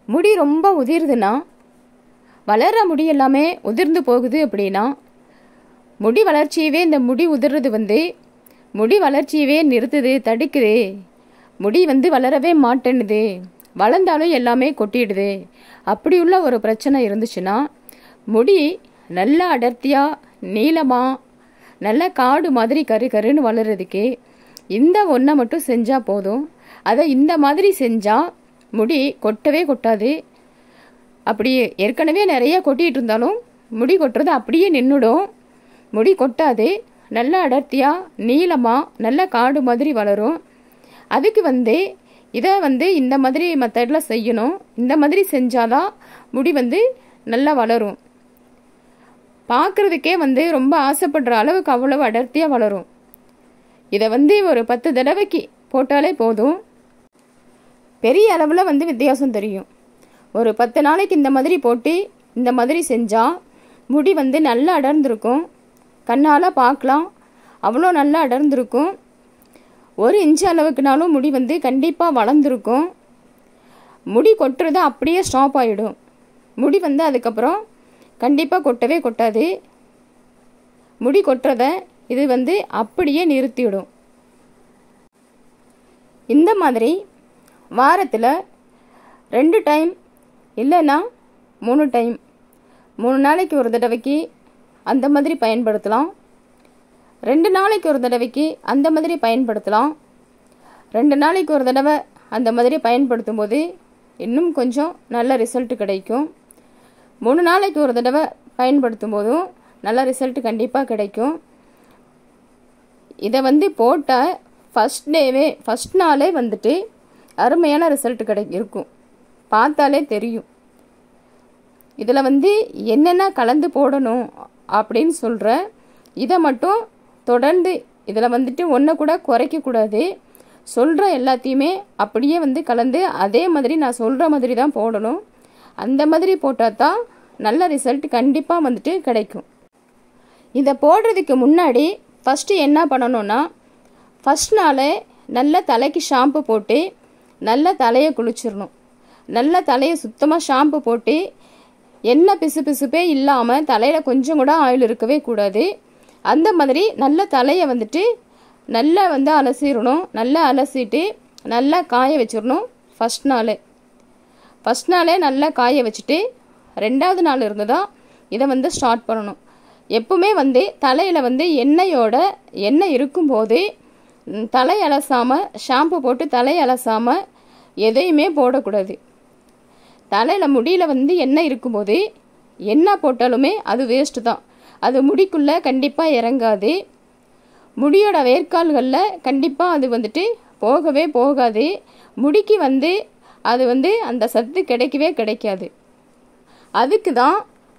முடி ரொம்ப உதிருதுன்னா வளர்ற முடி எல்லாமே உதிர்ந்து போகுது அப்படின்னா முடி வளர்ச்சியவே இந்த முடி உதிர்றது வந்து முடி வளர்ச்சியவே நிறுத்துது தடுக்குது முடி வந்து வளரவே மாட்டேன்னுது வளர்ந்தாலும் எல்லாமே கொட்டிடுது அப்படி உள்ள ஒரு பிரச்சனை இருந்துச்சுன்னா முடி நல்ல அடர்த்தியாக நீளமாக நல்ல காடு மாதிரி கரு கருன்னு வளர்றதுக்கு இந்த ஒன்றை மட்டும் செஞ்சால் போதும் அதை இந்த மாதிரி செஞ்சால் முடி கொட்டவே கொட்டாது அப்படி ஏற்கனவே நிறைய கொட்டிகிட்டு இருந்தாலும் முடி கொட்டுறது அப்படியே நின்றுடும் முடி கொட்டாது நல்ல அடர்த்தியாக நீளமாக நல்ல காடு மாதிரி வளரும் அதுக்கு வந்து இதை வந்து இந்த மாதிரி மெத்தடில் செய்யணும் இந்த மாதிரி செஞ்சாதான் முடி வந்து நல்லா வளரும் பார்க்குறதுக்கே வந்து ரொம்ப ஆசைப்படுற அளவுக்கு அவ்வளவு அடர்த்தியாக வளரும் இதை வந்து ஒரு பத்து தடவைக்கு போட்டாலே போதும் பெரிய அளவில் வந்து வித்தியாசம் தெரியும் ஒரு பத்து நாளைக்கு இந்த மாதிரி போட்டு இந்த மாதிரி செஞ்சால் முடி வந்து நல்லா அடர்ந்திருக்கும் கண்ணால் பார்க்கலாம் அவ்வளோ நல்லா அடர்ந்திருக்கும் ஒரு இன்ச்சு அளவுக்குனாலும் முடி வந்து கண்டிப்பாக வளர்ந்துருக்கும் முடி கொட்டுறது அப்படியே ஸ்டாப் ஆகிடும் முடி வந்து அதுக்கப்புறம் கண்டிப்பாக கொட்டவே கொட்டாது முடி கொட்டுறத இது வந்து அப்படியே நிறுத்திவிடும் இந்த மாதிரி வாரத்தில் ரெண்டு டைம் இல்லைன்னா மூணு டைம் மூணு நாளைக்கு ஒரு தடவைக்கு அந்த மாதிரி பயன்படுத்தலாம் ரெண்டு நாளைக்கு ஒரு தடவைக்கு அந்த மாதிரி பயன்படுத்தலாம் ரெண்டு நாளைக்கு ஒரு தடவை அந்த மாதிரி பயன்படுத்தும் போது இன்னும் கொஞ்சம் நல்ல ரிசல்ட் கிடைக்கும் மூணு நாளைக்கு ஒரு தடவை பயன்படுத்தும் போதும் நல்ல ரிசல்ட் கண்டிப்பாக கிடைக்கும் இதை வந்து போட்டால் ஃபஸ்ட் டேவே ஃபஸ்ட் நாளே வந்துட்டு அருமையான ரிசல்ட் கிடை இருக்கும் பார்த்தாலே தெரியும் இதில் வந்து என்னென்ன கலந்து போடணும் அப்படின்னு சொல்கிற இதை மட்டும் தொடர்ந்து இதில் வந்துட்டு ஒன்றை கூட குறைக்கக்கூடாது சொல்கிற எல்லாத்தையுமே அப்படியே வந்து கலந்து அதே மாதிரி நான் சொல்கிற மாதிரி தான் போடணும் அந்த மாதிரி போட்டால் தான் நல்ல ரிசல்ட் கண்டிப்பாக வந்துட்டு கிடைக்கும் இதை போடுறதுக்கு முன்னாடி ஃபஸ்ட்டு என்ன பண்ணணும்னா ஃபஸ்ட் நாளே நல்ல தலைக்கு ஷாம்பு போட்டு நல்ல தலையை குளிச்சிடணும் நல்ல தலையை சுத்தமாக ஷாம்பு போட்டு என்ன பிசு பிசுப்பே இல்லாமல் தலையில் கொஞ்சம் கூட ஆயில் இருக்கவே கூடாது அந்த மாதிரி நல்ல தலையை வந்துட்டு நல்லா வந்து அலசிடணும் நல்லா அலசிட்டு நல்லா காய வச்சிடணும் ஃபஸ்ட் நாளே ஃபஸ்ட் நாளே நல்லா காய வச்சுட்டு ரெண்டாவது நாள் இருந்து தான் இதை வந்து ஸ்டார்ட் பண்ணணும் எப்பவுமே வந்து தலையில் வந்து எண்ணெயோட எண்ணெய் இருக்கும்போது ம், தலை அலசாமல் ஷாம்பு போட்டு தலை அலசாமல் எதையுமே போடக்கூடாது தலையில் முடியில் வந்து எண்ணெய் இருக்கும்போது எண்ணெய் போட்டாலுமே அது வேஸ்ட்டு தான் அது முடிக்குள்ளே கண்டிப்பாக இறங்காது முடியோட வேர்க்கால்களில் கண்டிப்பாக அது வந்துட்டு போகவே போகாது முடிக்கு வந்து அது வந்து அந்த சத்து கிடைக்கவே கிடைக்காது அதுக்கு தான்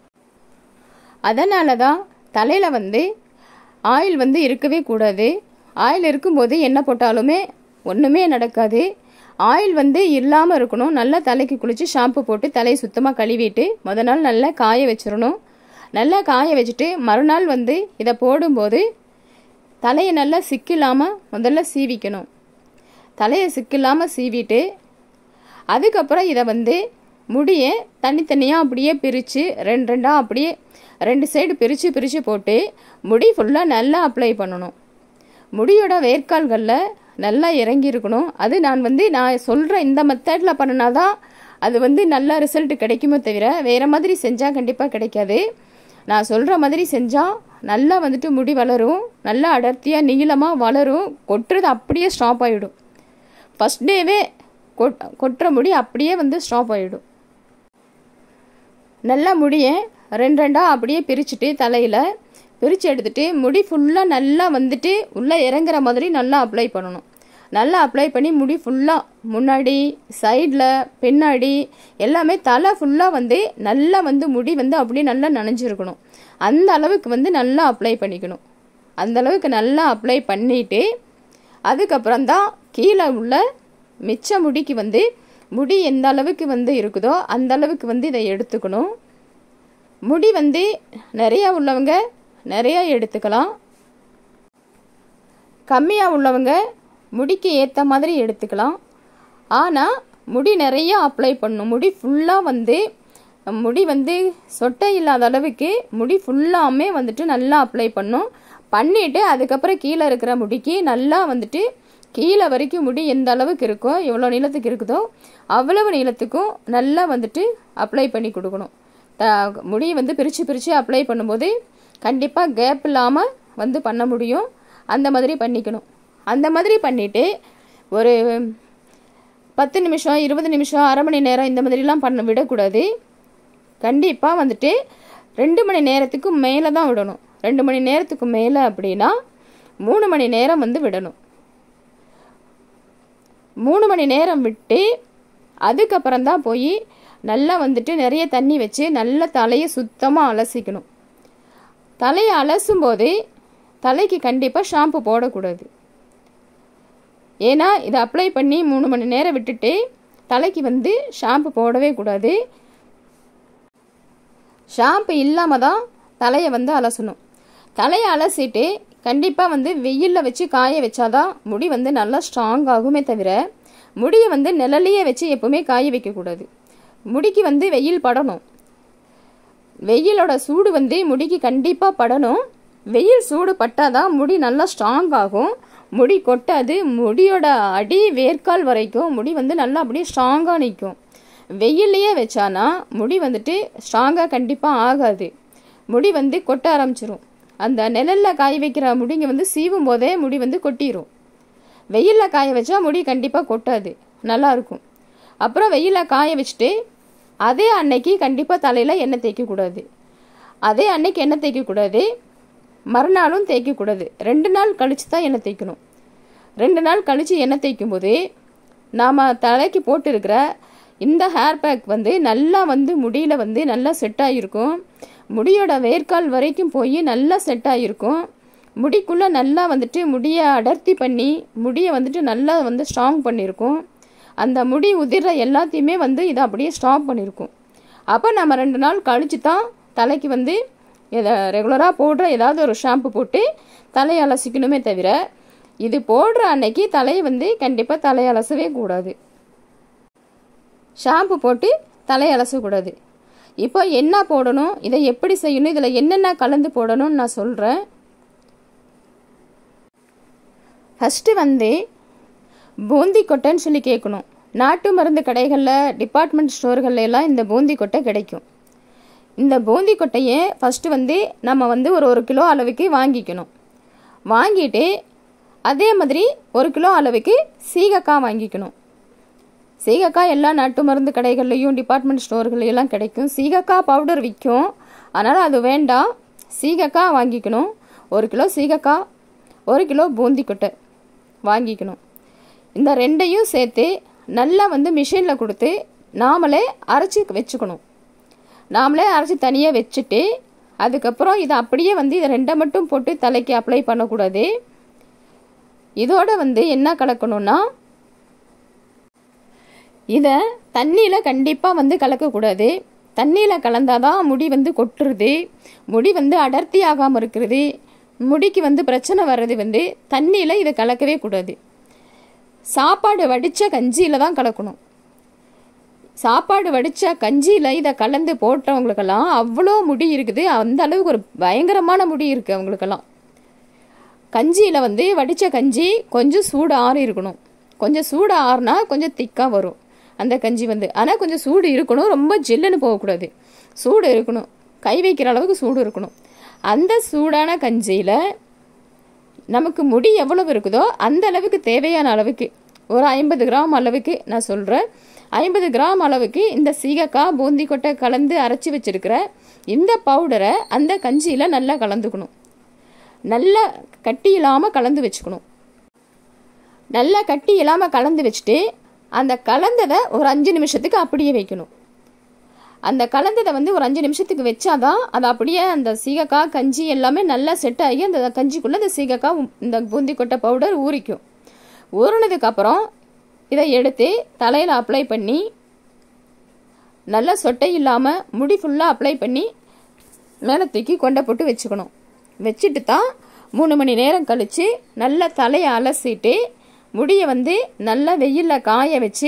அதனால தான் தலையில் வந்து ஆயில் வந்து இருக்கவே கூடாது ஆயில் இருக்கும்போது என்ன போட்டாலுமே ஒன்றுமே நடக்காது ஆயில் வந்து இல்லாமல் இருக்கணும் நல்லா தலைக்கு குளித்து ஷாம்பு போட்டு தலையை சுத்தமாக கழுவிட்டு முத நாள் நல்லா காய வச்சிடணும் நல்லா காய வச்சுட்டு மறுநாள் வந்து இதை போடும்போது தலையை நல்லா சிக்கில்லாமல் முதல்ல சீவிக்கணும் தலையை சிக்கில்லாமல் சீவிட்டு அதுக்கப்புறம் இதை வந்து முடியை தனித்தனியாக அப்படியே பிரித்து ரெண்டு ரெண்டாக அப்படியே ரெண்டு சைடு பிரித்து பிரித்து போட்டு முடி ஃபுல்லாக நல்லா அப்ளை பண்ணணும் முடியோட வேர்க்கால்களில் நல்லா இறங்கி இருக்கணும் அது நான் வந்து நான் சொல்கிற இந்த மெத்தடில் பண்ணினாதான் அது வந்து நல்ல ரிசல்ட் கிடைக்குமோ தவிர வேறு மாதிரி செஞ்சால் கண்டிப்பாக கிடைக்காது நான் சொல்கிற மாதிரி செஞ்சால் நல்லா வந்துட்டு முடி வளரும் நல்லா அடர்த்தியாக நீளமாக வளரும் கொட்டுறது அப்படியே ஸ்டாப் ஆகிடும் ஃபஸ்ட் டேவே கொட் கொட்டுற முடி அப்படியே வந்து ஸ்டாப் ஆகிடும் நல்லா முடியை ரெண்டு ரெண்டாக அப்படியே பிரிச்சுட்டு தலையில் பிரித்து எடுத்துட்டு முடி ஃபுல்லாக நல்லா வந்துட்டு உள்ளே இறங்குற மாதிரி நல்லா அப்ளை பண்ணணும் நல்லா அப்ளை பண்ணி முடி ஃபுல்லாக முன்னாடி சைடில் பின்னாடி எல்லாமே தலை ஃபுல்லாக வந்து நல்லா வந்து முடி வந்து அப்படியே நல்லா நனைஞ்சிருக்கணும் அந்த அளவுக்கு வந்து நல்லா அப்ளை பண்ணிக்கணும் அந்த அளவுக்கு நல்லா அப்ளை பண்ணிட்டு அதுக்கப்புறம் தான் கீழே உள்ள மிச்ச முடிக்கு வந்து முடி எந்த அளவுக்கு வந்து இருக்குதோ அந்த அளவுக்கு வந்து இதை எடுத்துக்கணும் முடி வந்து நிறையா உள்ளவங்க நிறையா எடுத்துக்கலாம் கம்மியாக உள்ளவங்க முடிக்கு ஏற்ற மாதிரி எடுத்துக்கலாம் ஆனால் முடி நிறைய அப்ளை பண்ணணும் முடி ஃபுல்லாக வந்து முடி வந்து சொட்டை இல்லாத அளவுக்கு முடி ஃபுல்லாமே வந்துட்டு நல்லா அப்ளை பண்ணும் பண்ணிட்டு அதுக்கப்புறம் கீழே இருக்கிற முடிக்கு நல்லா வந்துட்டு கீழே வரைக்கும் முடி எந்த அளவுக்கு இருக்கோ எவ்வளோ நீளத்துக்கு இருக்குதோ அவ்வளவு நீளத்துக்கும் நல்லா வந்துட்டு அப்ளை பண்ணி கொடுக்கணும் த முடியை வந்து பிரித்து பிரித்து அப்ளை பண்ணும்போது கண்டிப்பாக கேப் இல்லாமல் வந்து பண்ண முடியும் அந்த மாதிரி பண்ணிக்கணும் அந்த மாதிரி பண்ணிவிட்டு ஒரு பத்து நிமிஷம் இருபது நிமிஷம் அரை மணி நேரம் இந்த மாதிரிலாம் பண்ண விடக்கூடாது கண்டிப்பாக வந்துட்டு ரெண்டு மணி நேரத்துக்கு மேலே தான் விடணும் ரெண்டு மணி நேரத்துக்கு மேலே அப்படின்னா மூணு மணி நேரம் வந்து விடணும் மூணு மணி நேரம் விட்டு அதுக்கப்புறம் தான் போய் நல்லா வந்துட்டு நிறைய தண்ணி வச்சு நல்லா தலையை சுத்தமாக அலசிக்கணும் தலையை அலசும் போது தலைக்கு கண்டிப்பாக ஷாம்பு போடக்கூடாது ஏன்னா இதை அப்ளை பண்ணி மூணு மணி நேரம் விட்டுட்டு தலைக்கு வந்து ஷாம்பு போடவே கூடாது ஷாம்பு இல்லாமல் தான் தலையை வந்து அலசணும் தலையை அலசிட்டு கண்டிப்பாக வந்து வெயிலில் வச்சு காய வச்சாதான் முடி வந்து நல்லா ஸ்ட்ராங் ஆகுமே தவிர முடியை வந்து நிழலையே வச்சு எப்பவுமே காய வைக்கக்கூடாது முடிக்கு வந்து வெயில் படணும் வெயிலோட சூடு வந்து முடிக்கு கண்டிப்பாக படணும் வெயில் சூடு பட்டாதான் முடி நல்லா ஸ்ட்ராங் ஆகும் முடி கொட்டாது முடியோட அடி வேர்க்கால் வரைக்கும் முடி வந்து நல்லா அப்படியே ஸ்ட்ராங்காக நிற்கும் வெயிலையே வச்சானா முடி வந்துட்டு ஸ்ட்ராங்காக கண்டிப்பாக ஆகாது முடி வந்து கொட்ட ஆரம்பிச்சிரும் அந்த நிழலில் காய வைக்கிற முடிங்க வந்து சீவும் போதே முடி வந்து கொட்டிடும் வெயிலில் காய வச்சா முடி கண்டிப்பாக கொட்டாது நல்லா இருக்கும் அப்புறம் வெயிலில் காய வச்சுட்டு அதே அன்னைக்கு கண்டிப்பாக தலையில் எண்ணெய் தேய்க்கக்கூடாது அதே அன்னைக்கு எண்ணெய் தேய்க்கக்கூடாது மறுநாளும் தேய்க்கக்கூடாது ரெண்டு நாள் கழித்து தான் எண்ணெய் தேய்க்கணும் ரெண்டு நாள் கழித்து எண்ணெய் தேய்க்கும் போது நாம் தலைக்கு போட்டிருக்கிற இந்த ஹேர் பேக் வந்து நல்லா வந்து முடியில் வந்து நல்லா செட் ஆகிருக்கும் முடியோட வேர்க்கால் வரைக்கும் போய் நல்லா செட் ஆகிருக்கும் முடிக்குள்ளே நல்லா வந்துட்டு முடியை அடர்த்தி பண்ணி முடியை வந்துட்டு நல்லா வந்து ஸ்ட்ராங் பண்ணியிருக்கும் அந்த முடி உதிர எல்லாத்தையுமே வந்து இதை அப்படியே ஸ்டாப் பண்ணியிருக்கும் அப்போ நம்ம ரெண்டு நாள் கழித்து தான் தலைக்கு வந்து இதை ரெகுலராக போடுற ஏதாவது ஒரு ஷாம்பு போட்டு தலையை அலசிக்கணுமே தவிர இது போடுற அன்னைக்கு தலையை வந்து கண்டிப்பாக தலையை அலசவே கூடாது ஷாம்பு போட்டு தலையை அலசக்கூடாது இப்போ என்ன போடணும் இதை எப்படி செய்யணும் இதில் என்னென்ன கலந்து போடணும்னு நான் சொல்கிறேன் ஃபஸ்ட்டு வந்து பூந்தி கொட்டைன்னு சொல்லி கேட்கணும் நாட்டு மருந்து கடைகளில் டிபார்ட்மெண்ட் ஸ்டோர்கள்ல எல்லாம் இந்த பூந்தி கொட்டை கிடைக்கும் இந்த பூந்தி கொட்டையை ஃபஸ்ட்டு வந்து நம்ம வந்து ஒரு ஒரு கிலோ அளவுக்கு வாங்கிக்கணும் வாங்கிட்டு அதே மாதிரி ஒரு கிலோ அளவுக்கு சீகக்காய் வாங்கிக்கணும் சீகக்காய் எல்லா நாட்டு மருந்து கடைகள்லையும் டிபார்ட்மெண்ட் ஸ்டோர்களையெல்லாம் கிடைக்கும் சீகக்காய் பவுடர் விற்கும் அதனால் அது வேண்டாம் சீகக்காய் வாங்கிக்கணும் ஒரு கிலோ சீகக்காய் ஒரு கிலோ பூந்தி கொட்டை வாங்கிக்கணும் இந்த ரெண்டையும் சேர்த்து நல்லா வந்து மிஷினில் கொடுத்து நாமளே அரைச்சி வச்சுக்கணும் நாமளே அரைச்சி தனியாக வச்சுட்டு அதுக்கப்புறம் இதை அப்படியே வந்து இதை ரெண்டை மட்டும் போட்டு தலைக்கு அப்ளை பண்ணக்கூடாது இதோட வந்து என்ன கலக்கணும்னா இதை தண்ணியில் கண்டிப்பாக வந்து கலக்கக்கூடாது தண்ணியில் கலந்தாதான் முடி வந்து கொட்டுறது முடி வந்து அடர்த்தி ஆகாமல் இருக்கிறது முடிக்கு வந்து பிரச்சனை வர்றது வந்து தண்ணியில் இதை கலக்கவே கூடாது சாப்பாடு வடித்த கஞ்சியில் தான் கலக்கணும் சாப்பாடு வடித்த கஞ்சியில் இதை கலந்து போட்டவங்களுக்கெல்லாம் அவ்வளோ முடி இருக்குது அந்த அளவுக்கு ஒரு பயங்கரமான முடி இருக்குது அவங்களுக்கெல்லாம் கஞ்சியில் வந்து வடித்த கஞ்சி கொஞ்சம் சூடு ஆறி இருக்கணும் கொஞ்சம் சூடு ஆறுனா கொஞ்சம் திக்காக வரும் அந்த கஞ்சி வந்து ஆனால் கொஞ்சம் சூடு இருக்கணும் ரொம்ப ஜில்லுன்னு போகக்கூடாது சூடு இருக்கணும் கை வைக்கிற அளவுக்கு சூடு இருக்கணும் அந்த சூடான கஞ்சியில் நமக்கு முடி எவ்வளவு இருக்குதோ அந்த அளவுக்கு தேவையான அளவுக்கு ஒரு ஐம்பது கிராம் அளவுக்கு நான் சொல்கிறேன் ஐம்பது கிராம் அளவுக்கு இந்த சீகக்காய் பூந்தி கொட்டை கலந்து அரைச்சி வச்சிருக்கிற இந்த பவுடரை அந்த கஞ்சியில் நல்லா கலந்துக்கணும் நல்லா கட்டி இல்லாமல் கலந்து வச்சுக்கணும் நல்லா கட்டி இல்லாமல் கலந்து வச்சுட்டு அந்த கலந்ததை ஒரு அஞ்சு நிமிஷத்துக்கு அப்படியே வைக்கணும் அந்த கலந்ததை வந்து ஒரு அஞ்சு நிமிஷத்துக்கு வச்சாதான் அது அப்படியே அந்த சீகக்காய் கஞ்சி எல்லாமே நல்லா செட் ஆகி அந்த கஞ்சிக்குள்ளே அந்த சீகக்காய் இந்த பூந்தி கொட்டை பவுடர் ஊறிக்கும் ஊறினதுக்கப்புறம் இதை எடுத்து தலையில் அப்ளை பண்ணி நல்லா சொட்டை இல்லாமல் முடி ஃபுல்லாக அப்ளை பண்ணி மேலே தூக்கி கொண்டை போட்டு வச்சுக்கணும் வச்சுட்டு தான் மூணு மணி நேரம் கழித்து நல்லா தலையை அலசிட்டு முடியை வந்து நல்லா வெயிலில் காய வச்சு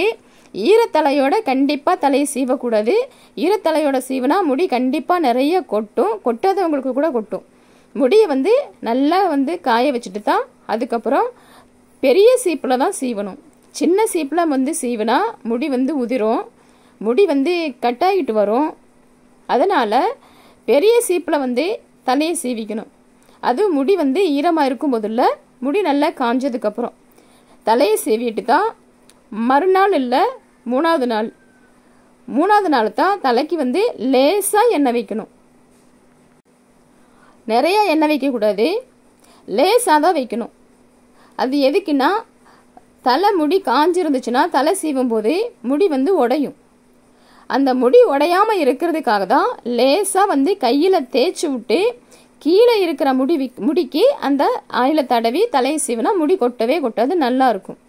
ஈரத்தலையோட கண்டிப்பாக தலையை சீவக்கூடாது ஈரத்தலையோட சீவினா முடி கண்டிப்பாக நிறைய கொட்டும் கொட்டாதவங்களுக்கு கூட கொட்டும் முடியை வந்து நல்லா வந்து காய வச்சுட்டு தான் அதுக்கப்புறம் பெரிய சீப்பில் தான் சீவணும் சின்ன சீப்பில் வந்து சீவினா முடி வந்து உதிரும் முடி வந்து கட்டாகிட்டு வரும் அதனால் பெரிய சீப்பில் வந்து தலையை சீவிக்கணும் அதுவும் முடி வந்து ஈரமாக இருக்கும் போதில்ல முடி நல்லா காஞ்சதுக்கப்புறம் தலையை சீவிட்டு தான் மறுநாள் இல்லை மூணாவது நாள் மூணாவது நாள் தான் தலைக்கு வந்து லேசாக எண்ணெய் வைக்கணும் நிறைய எண்ணெய் வைக்கக்கூடாது லேசாக தான் வைக்கணும் அது எதுக்குன்னா தலை முடி காஞ்சிருந்துச்சுன்னா தலை சீவும் போது முடி வந்து உடையும் அந்த முடி உடையாமல் இருக்கிறதுக்காக தான் லேசாக வந்து கையில் தேய்ச்சி விட்டு கீழே இருக்கிற முடி முடிக்கு அந்த ஆயில தடவி தலையை சீவினா முடி கொட்டவே கொட்டாது நல்லா இருக்கும்